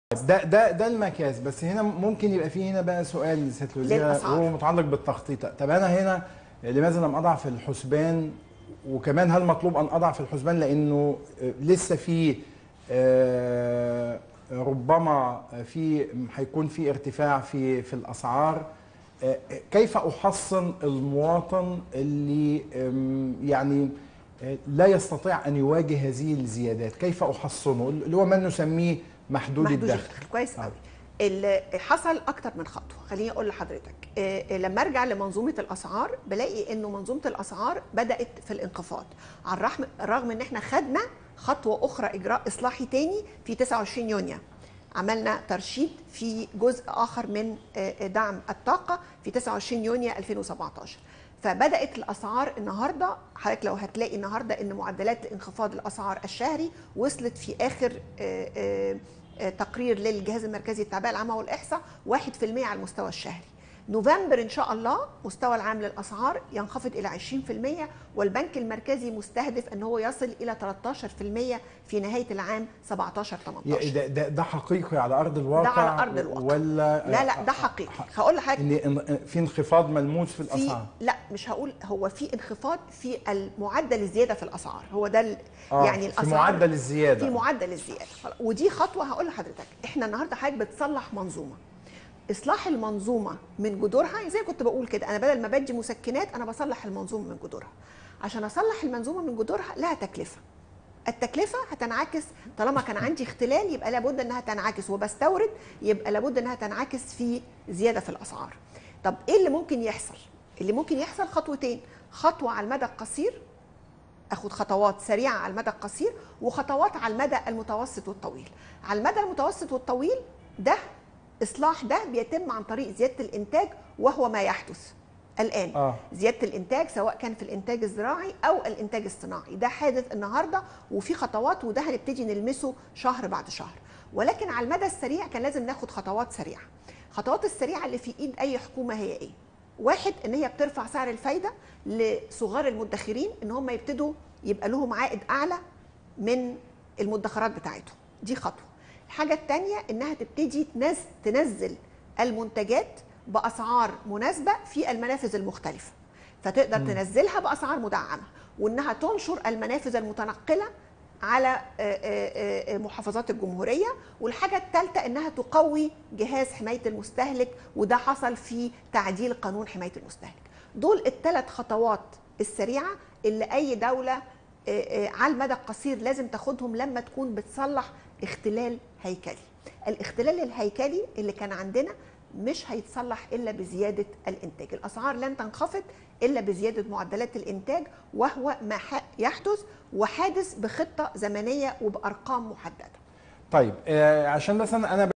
ده ده ده المكاس بس هنا ممكن يبقى فيه هنا بقى سؤال لسياده الوزيره للأسعار. وهو متعلق بالتخطيط طب انا هنا لماذا لم اضع في الحسبان وكمان هل مطلوب ان اضع في الحسبان لانه لسه في آه، ربما في هيكون في ارتفاع في في الاسعار آه، كيف احصن المواطن اللي آم، يعني آه، لا يستطيع ان يواجه هذه الزيادات كيف احصنه اللي هو ما نسميه محدود, محدود الدخل الدخل كويس آه. قوي اللي حصل اكتر من خطوه خليني اقول لحضرتك آه، آه، لما ارجع لمنظومه الاسعار بلاقي انه منظومه الاسعار بدات في الانخفاض على الرغم الرغم ان احنا خدنا خطوه اخرى اجراء اصلاحي تاني في 29 يونيو عملنا ترشيد في جزء اخر من آه، آه، دعم الطاقه في 29 يونيو 2017 فبدات الاسعار النهارده حضرتك لو هتلاقي النهارده ان معدلات انخفاض الاسعار الشهري وصلت في اخر آه، آه، آه، تقرير للجهاز المركزي للتعبئه العامه والاحصاء 1% على المستوى الشهري نوفمبر ان شاء الله مستوى العام للاسعار ينخفض الى 20% والبنك المركزي مستهدف ان هو يصل الى 13% في نهايه العام 17 18 يا- ده, ده, ده حقيقي على ارض الواقع ده على أرض الواقع. ولا لا لا ده حقيقي هقول لحضرتك ان إن في انخفاض ملموس في في الاسعار لا مش هقول هو في انخفاض في المعدل الزياده في الاسعار هو ده ال- آه، يعني في الاسعار معدل الزيادة. في معدل الزياده خلاص. ودي خطوه هقول لحضرتك احنا النهارده حضرتك بتصلح منظومه اصلاح المنظومه من جذورها زي ما كنت بقول كده انا بدل ما بدي مسكنات انا بصلح المنظومه من جذورها عشان اصلح المنظومه من جذورها لها تكلفه التكلفه هتنعكس طالما كان عندي اختلال يبقى لابد انها تنعكس وبستورد يبقى لابد انها تنعكس في زياده في الاسعار طب ايه اللي ممكن يحصل اللي ممكن يحصل خطوتين خطوه على المدى القصير اخد خطوات سريعه على المدى القصير وخطوات على المدى المتوسط والطويل على المدى المتوسط والطويل ده اصلاح ده بيتم عن طريق زياده الانتاج وهو ما يحدث الان آه. زياده الانتاج سواء كان في الانتاج الزراعي او الانتاج الصناعي ده حادث النهارده وفي خطوات وده هنبتدي نلمسه شهر بعد شهر ولكن على المدى السريع كان لازم ناخد خطوات سريعه خطوات السريعه اللي في ايد اي حكومه هي ايه واحد ان هي بترفع سعر الفايده لصغار المدخرين ان هم يبتدوا يبقى لهم عائد اعلى من المدخرات بتاعتهم دي خطوه الحاجه الثانيه انها تبتدي تنزل, تنزل المنتجات باسعار مناسبه في المنافذ المختلفه فتقدر تنزلها باسعار مدعمه وانها تنشر المنافذ المتنقله على آه، آه، آه، محافظات الجمهوريه والحاجه الثالثه انها تقوي جهاز حمايه المستهلك وده حصل في تعديل قانون حمايه المستهلك دول الثلاث خطوات السريعه اللي اي دوله آه، آه، على المدى القصير لازم تاخدهم لما تكون بتصلح اختلال هيكلي الاختلال الهيكلي اللي كان عندنا مش هيتصلح الا بزياده الانتاج الاسعار لن تنخفض الا بزياده معدلات الانتاج وهو ما ح- يحدث وحادث بخطه زمنيه وبارقام محدده طيب آه، عشان بس انا أنا